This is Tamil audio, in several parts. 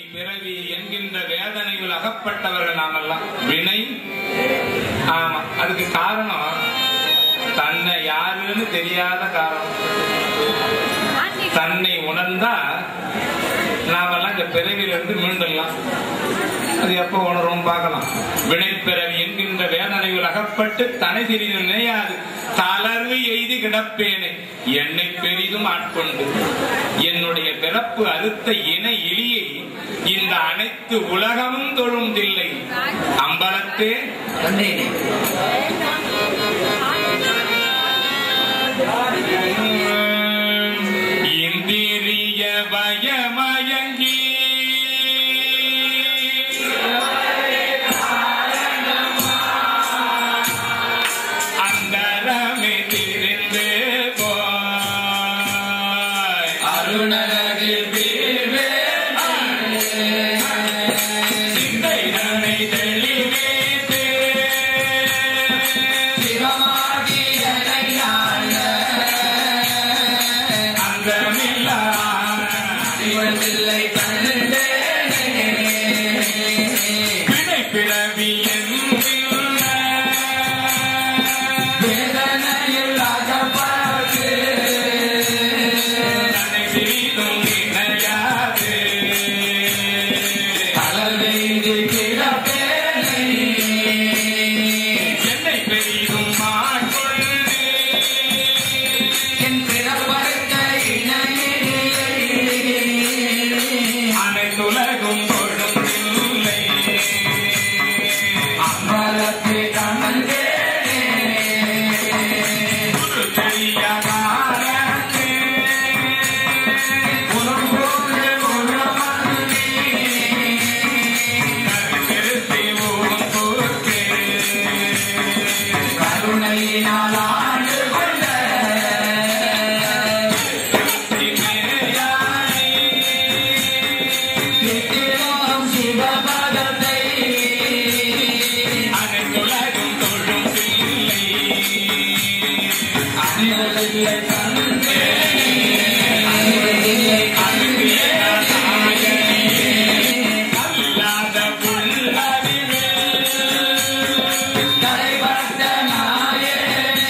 பிறவி என்கின்ற வேதனையில் அகப்பட்டவர்கள் நாமெல்லாம் வினை ஆமா அதுக்கு காரணம் தன்னை யாருன்னு தெரியாத காரணம் தன்னை உணர்ந்தா நாமெல்லாம் இந்த பிறவியிலிருந்து மீண்டுடலாம் அது எப்போ உணரும் பார்க்கலாம் வினைப்பிறவி என்கின்ற வேதனையில் அகப்பட்டு தனை சிறிது நினையாது தளர்வு எய்து கிடப்பேனே என்னை பெரிதும் ஆட்கொண்டு என்னுடைய பிறப்பு அறுத்த இன இலியை இந்த அனைத்து உலகமும் தொழுந்தில்லை அம்பலத்தே கண்டேனே இந்திரிய பயமயங்கி அந்தரமே திரிந்து போய் அருணகில் வீழ்வே சிந்தை தன்னை தெளிவேத்து சிவமாகி எனையாண்ட அந்தமில்லா சிவத்தில்லை கண்டேனே வினை பிறவி என்கின்ற வேதனையில் அகப்பட்டு தன்னை சிறிதும் நினையாது தளர்வெய்து கிடப்பேனே என்னை பெரிதும் ஆட்கொண்டு என் பிறப்பறுக்க இணையில்லை அனைத்துலகும் தொழும் இல்லை அம்பலத்தை கமந்தேனே குரு தெரியாதாரே உனக்கோடு உறவானே திருத்தி ஊரும் கூர்த்தே கருணையினால் ஆண்டு கொண்ட நித்தியம் சிவபதத்தை அனைத்துலகும் தொழும் இல்லை அணிவதில்லை கண்டே அணிவதில்லை கண்டே அல்லாத புல்லறிவே தலைப்பட்ட நாயனை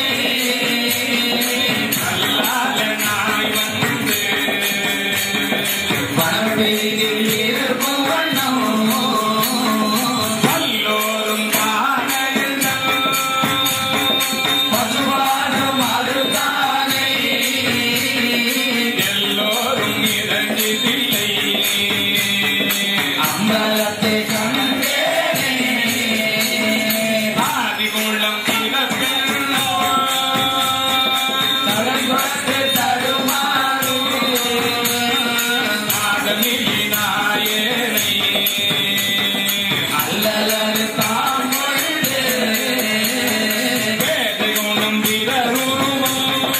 அல்லாத நாய் வந்து வனப்பெய்தில் இருக்கும் வண்ணம் எல்லோரும் காணெழுந்தல் பசுவாடும் அழுதானே எல்லோரும் இறங்கிதில்லை அம்பலத்தை கண்டேனே ஆதிகுளம் பிறப்பெண்ணோ தடம்பட்டு தடுமாறும் ஆதமியினாயேனை அல்லலறு தாம் கொண்டு வேதகுணம் பிறருருவம்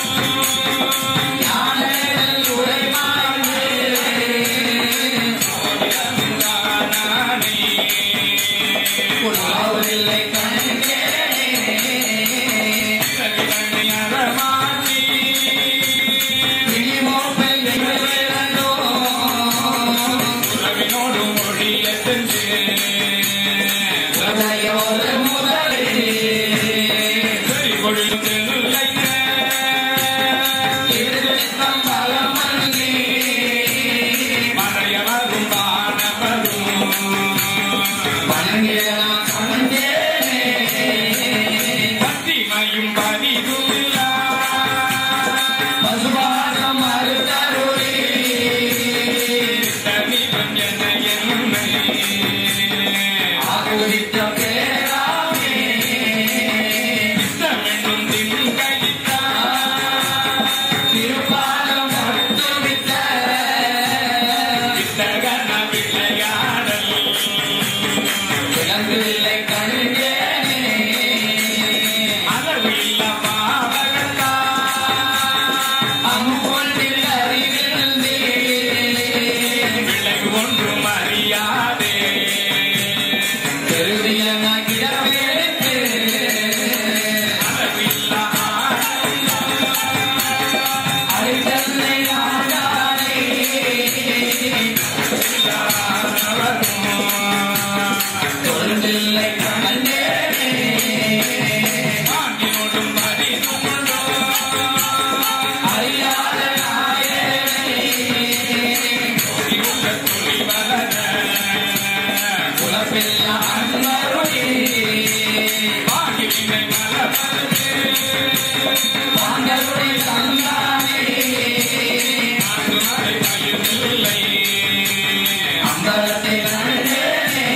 ஞானேல் உரைமாறு நானே புலாவில்லை கண்டேனே கண்ணியரமாற்றி இனிமோப்பை வெகுவேலனோ இல்லை அம்பலத்தில் கண்டேனே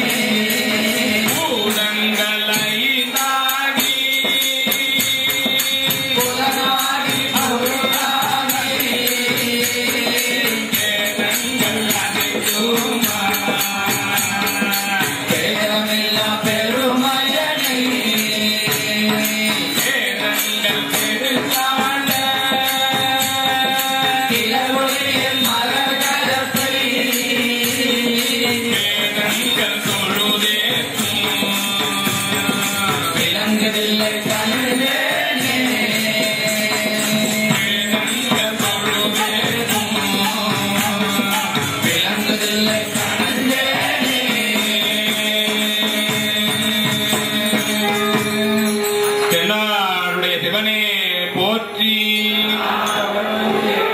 பூதங்களை தாகி புலனாகி பொருளாகி வேதங்கள் அனைத்துமா பேதமில்லா பெருமையனை வேதங்கள் பெருசாண்ட திலவொளியில் மலர்கலப்பை வேதங்கள் தொழுதேத்தும் விளங்குதில்லை கண்டேனே வேதங்கள் தொழுதேத்தும் விளங்குதில்லை கண்டேனே தென்னாருடைய சிவனே போற்றி